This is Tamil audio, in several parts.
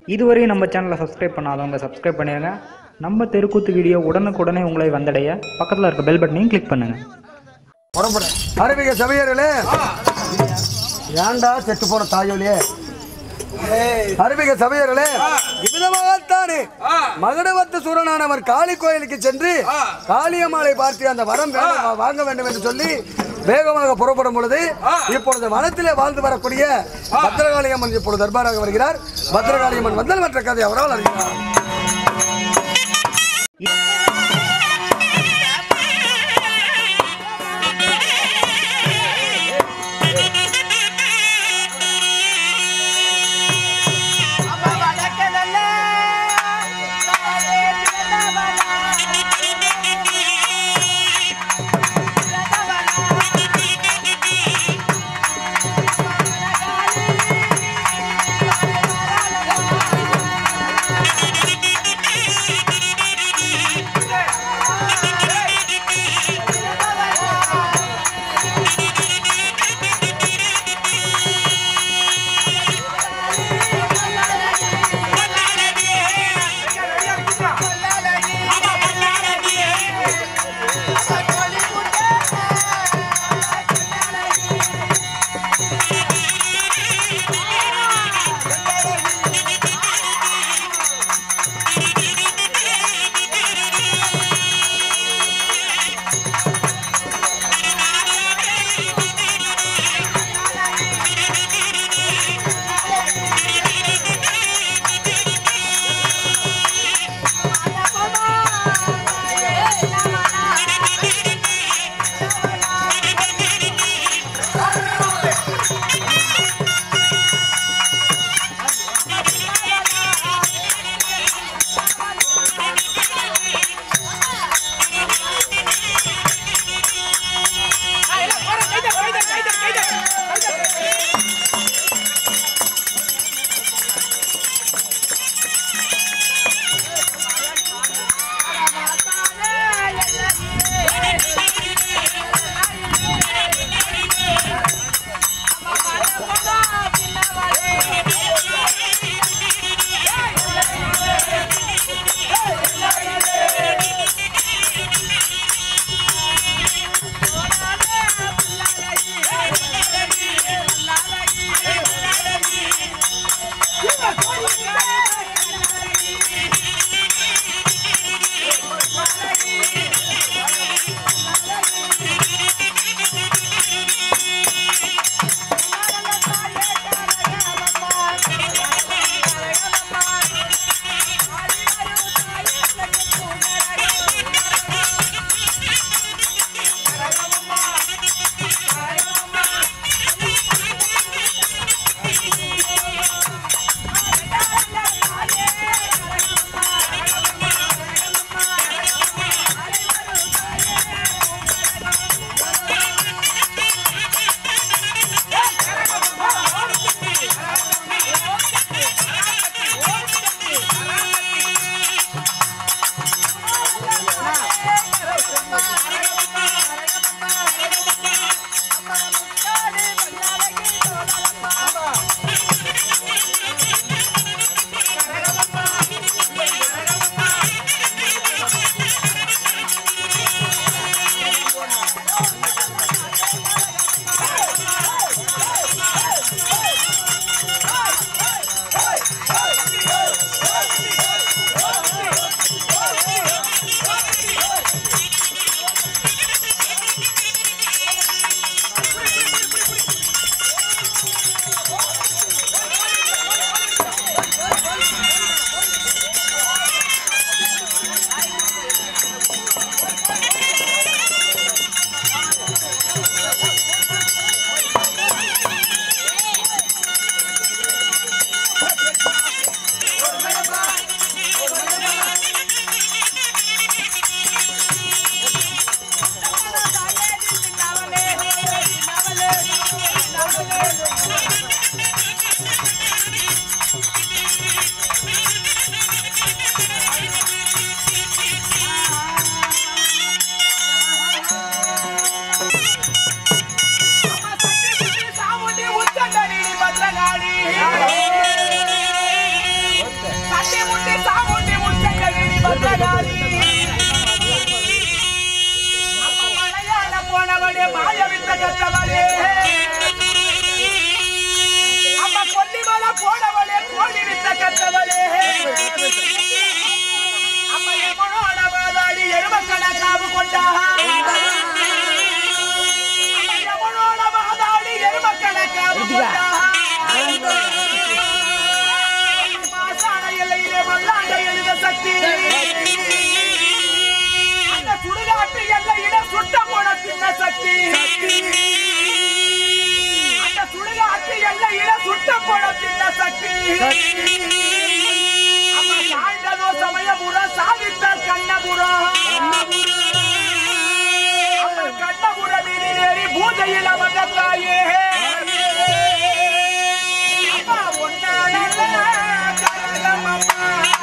இதுவரையும் நம்ம சேனலை சப்ஸ்கிரைப் பண்ணாதவங்க சப்ஸ்கிரைப் பண்ணிடுங்க நம்ம தெருக்கூத்து வீடியோ உடனுக்குடனே உங்களை வந்தடைய பக்கத்தில் இருக்க பெல் பட்டனையும் கிளிக் பண்ணுங்கள் புறப்பட அறிவிக சபையர்களே ஏன்டா செத்து போன தாயோலியே அறிவிக சபையர்களே இவ்விதமாகத்தானே மகடவத்து சூரனானவர் காளி கோயிலுக்கு சென்று காளியம்மாளை பார்த்து அந்த வரம் வேணும், வாங்க வேண்டும் என்று சொல்லி வேகமாக புறப்படும் பொழுது இப்பொழுது வனத்திலே வாழ்ந்து வரக்கூடிய பத்திரகாளியம்மன் இப்பொழுது தர்பாராக வருகிறார் பத்திரகாளியம்மன் வந்தல் மற்ற கதை அவரால் அறிகிறார் கத்தவளே அம்மா கொல்லிமலை போனவளே கோடி வித்த கத்தவளே அம்மா எமனோட வாதாடி எருமக்கடை காவு கொண்டா அம்மா எமனோட வாதாடி எருமக்கடை காவு கொண்டா மாசான எல்லையிலே மல்லாண்ட எழுத சக்தி அந்த சுடுகாட்டு எல்லையில சுட்ட போன பின்ன சக்தி அந்த சுடுகாட்டு எல்லையில சுட்ட போன பின்ன சக்தி அம்மா சாய்ந்ததோ சமயபுரம் சாதித்த கண்ணபுரம் அம்மா கண்ணபுர வீதியிலேறி பூஜையில் அமர்ந்த தாயே அம்மா ஒன்னால கரகமம்மா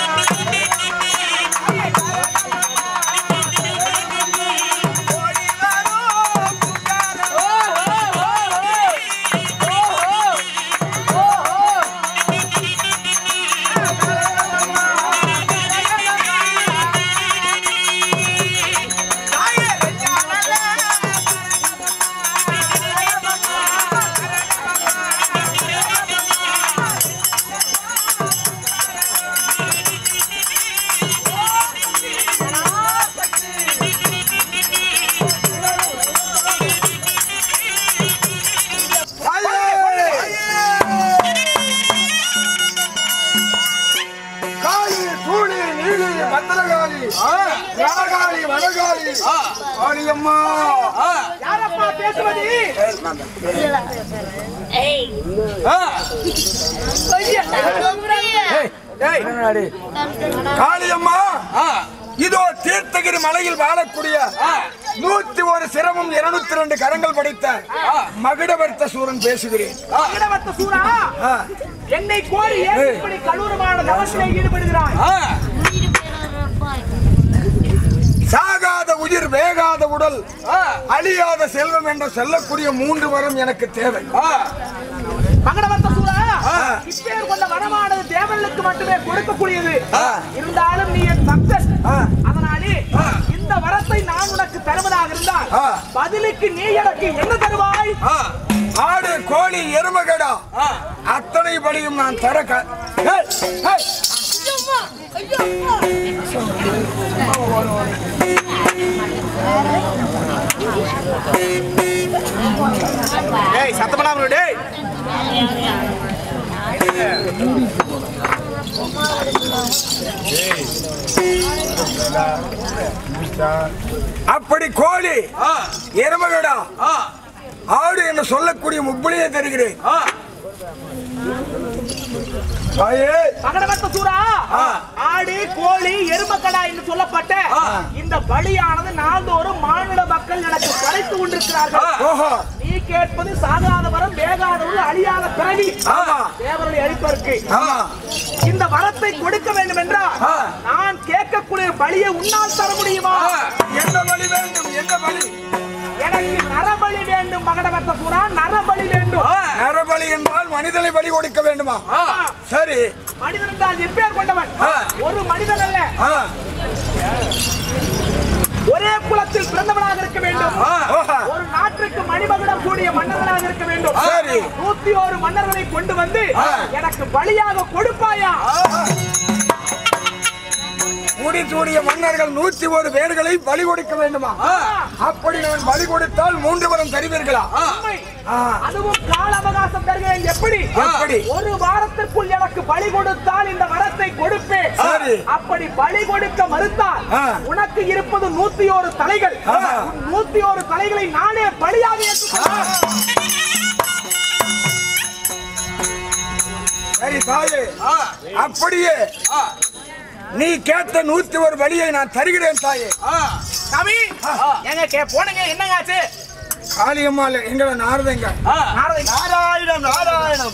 காளி தூணி நீலி மந்திரகாளி ராகாளி வடகாளி காளியம்மா யாரப்பா பேசுவது காளியம்மா இதோ தீர்த்தகிரி மலையில் வாழக்கூடிய நூத்தி ஒரு சிரமம் இருநூத்தி ரெண்டு கரங்கள் படைத்த மகுடவர்த்த சூரன் பேசுகிறேன் இடவத்த சூரா ஆ, என்னை கோரி ஏன் இப்படி கலூரமான தவசிலே ஈடுபடுகிறாய் சாகாத உயிர் வேகாத உடல் அழியாத செல்வம் என்று சொல்லக்கூடிய மூன்று வரம் எனக்கு தேவை மகடவத்த சூரா இப்பேர் கொண்ட வரமானது தேவர்களுக்கு மட்டுமே கொடுக்கக்கூடியது இருந்தாலும் நீ என் பக்தன் அதனாலே இந்த வரத்தை நான் உனக்கு தருவதாக இருந்தால் ஆ. பதிலுக்கு நீ எனக்கு என்ன தருவாய் ஆடு கோழி எருமகடா அத்தனை படியும் நான் தர க- ஏய், ஏய், ஏய் சத்தமலாம் டேய் அப்படி கோழி எருமகடா ஆடு என்று சொல்லக்கூடிய முப்படியை தருகிறேன் தாயே, மகடவத்த சூரா ஆடு கோழி எருமக்கடா என்று சொல்லப்பட்ட இந்த பலியானது நாள்தோறும் மாநில மக்கள் எனக்கு படைத்து கொண்டிருக்கிறார்கள் ஓஹோ நீ கேட்பது சாகாத வரம் வேகாதவர்கள் அழியாத பிறவி ஆமா. தேவருடைய அழிப்பதற்கு ஆமா இந்த வரத்தை கொடுக்க வேண்டும் என்றால் ஆ. நான் கேட்கக்கூடிய பலியை உன்னால் தர முடியுமா என்ன வழி வேண்டும் என்ன வழி எனக்கு நரபலி வேண்டும் மகடவத்த சூரா நரபலி வேண்டும் நரபலி என்றால் மனிதனை பலி கொடுக்க வேண்டுமா சரி மனிதன் என்றால் எப்பேர் கொண்டவன் ஆ. ஒரு மனிதன் அல்ல ஆ, ஒரே குலத்தில் பிறந்தவனாக இருக்க வேண்டும் ஓஹோ. ஒரு நாட்டுக்கு மணிமகுடம் கூடிய மன்னர்களாக இருக்க வேண்டும் சரி. நூத்தி ஒரு மன்னர்களை கொண்டு வந்து எனக்கு பலியாக கொடுப்பாயா முடிசூடிய மன்னர்கள் நூத்தி ஒரு பேர்களை பலி கொடுக்க வேண்டுமா அப்படி நான் பலி கொடுத்தால் மூன்று வரம் தருவீர்களா உண்மை. ஆ. அதுவும் கால அவகாசம் தருகிறேன் எப்படி எப்படி? ஒரு வாரத்திற்குள் எனக்கு பலி கொடுத்தால் இந்த வரத்தை கொடுப்பேன் சரி. அப்படி பலி கொடுக்க மறுத்தால் ஆ. உனக்கு இருப்பது நூத்தி ஒரு தலைகள் ஆஹா. உன் நூத்தி ஒரு தலைகளை நானே பலியாக ஏற்றுக்கொள்கிறேன். சரி தாயே அப்படியே நீ கேட்ட நூத்தி ஒரு வழியை நான் தருகிறேன் தாயே சாமி எங்க கே போனங்க என்னங்க ஆச்சு காளியம்மாள் எங்களை நாரதங்க நாரதை நாராயணம் நாராயணம்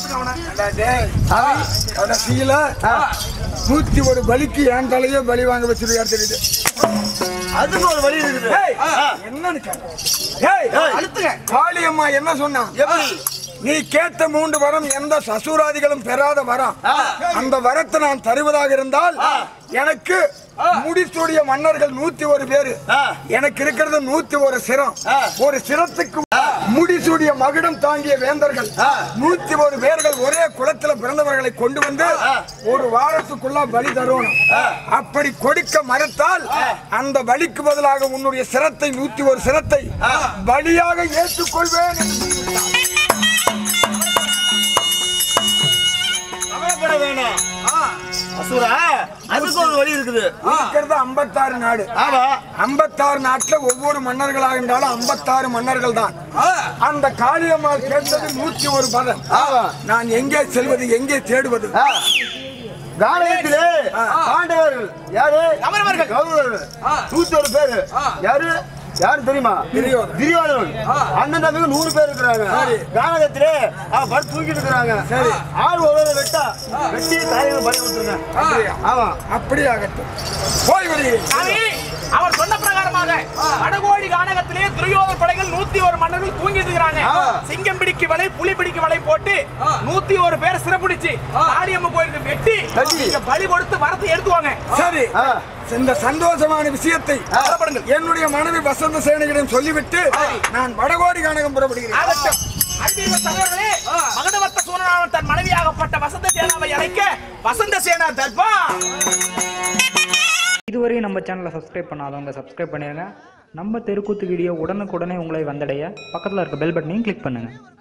கடைசியில நூத்தி ஒரு பலிக்கு என் தலையே பலி வாங்க வச்சிருக்காரு தெரியுது அதுக்கு ஒரு வழி இருக்குது என்னன்னு கேட்டேன். ஏய், அழுத்துங்க காளியம்மா என்ன சொன்னா நீ கேட்ட மூன்று வரம் எந்த சசூராதிகளும் பெறாத வரம் அந்த வரத்தை நான் தருவதாக இருந்தால் எனக்கு முடிசூடிய மன்னர்கள் நூத்தி ஒரு பேரு எனக்கு இருக்கிறது நூத்தி ஒரு சிரம் ஒரு சிரத்துக்கு முடிசூடிய மகுடம் தாங்கிய வேந்தர்கள் நூத்தி ஒரு பேர்கள் ஒரே குலத்துல பிறந்தவர்களை கொண்டு வந்து ஒரு வாரத்துக்குள்ள பலி தரணும் அப்படி கொடுக்க மறுத்தால் அந்த பலிக்கு பதிலாக உன்னுடைய சிரத்தை நூத்தி ஒரு சிரத்தை பலியாக ஏற்றுக்கொள்வேன் கவலைப்பட வேணாம் அசுரா அதுக்கு ஒரு வழி இருக்குது இருக்கிறது ஐம்பத்தாறு நாடு ஆமா ஐம்பத்தாறு நாட்டுல ஒவ்வொரு மன்னர்களாக இருந்தாலும் ஐம்பத்தாறு மன்னர்கள் தான் அந்த காளியம்மாள் கேட்டது நூற்றி ஒரு பதம் நான் எங்கே செல்வது எங்கே தேடுவது காலகத்திலே பாண்டவர்கள் யாரு கௌரவர்கள். கௌரவர்கள் நூத்தி ஒரு பேரு யாரு யாரு தெரியுமா துரியோதனன். துரியோதனன் அண்ணன் தம்பிக்கு நூறு பேர் இருக்கிறாங்க கானகத்திலே அவன் படுத்து தூக்கிட்டு இருக்கிறாங்க சரி ஆள் ஒரு ஒரு வெட்டா வெட்டி தாயங்களை பலி கொடுத்துருங்க அப்படியா? ஆமா அப்படியே ஆகட்டும் போய் வருகிறேன் சாமி, அவர் சொன்ன பிரகாரமாக வடகோடி கானகத்திலே துரியோதன படைகள் நூத்தி ஒரு மன்னர்கள் தூங்கிட்டு இருக்கிறாங்க சிங்கம் பிடிக்கு வலை புலி பிடிக்கு வலை போட்டு நூத்தி ஒரு பேர் சிறப்பிடிச்சு ஆடியம்ம கோயிலுக்கு வெட்டி வெட்டி. இங்க பலி கொடுத்து வரத்தை எடுத்துவாங்க சரி ஆ. இந்த சந்தோஷமான விஷயத்தை புறப்படுங்கள். என்னுடைய மனைவி வசந்த சேனையிடம் சொல்லிவிட்டு நான் வடகோடி கானகம் புறப்படுகிறேன் ஆகட்டும். அன்பின் சகோதரர்களே, மகதவர்த்த சூரனான தன் மனைவியாகப்பட்ட வசந்த சேனாவை அழைக்க வசந்த சேனா தர்பா இதுவரையும் நம்ம சேனலை சப்ஸ்கிரைப் பண்ணாதவங்க சப்ஸ்கிரைப் பண்ணிடுங்க நம்ம தெருக்கூத்து வீடியோ உடனுக்குடனே உங்களை வந்தடைய பக்கத்தில் இருக்க பெல் பட்டனையும் கிளிக் பண்ணுங்கள்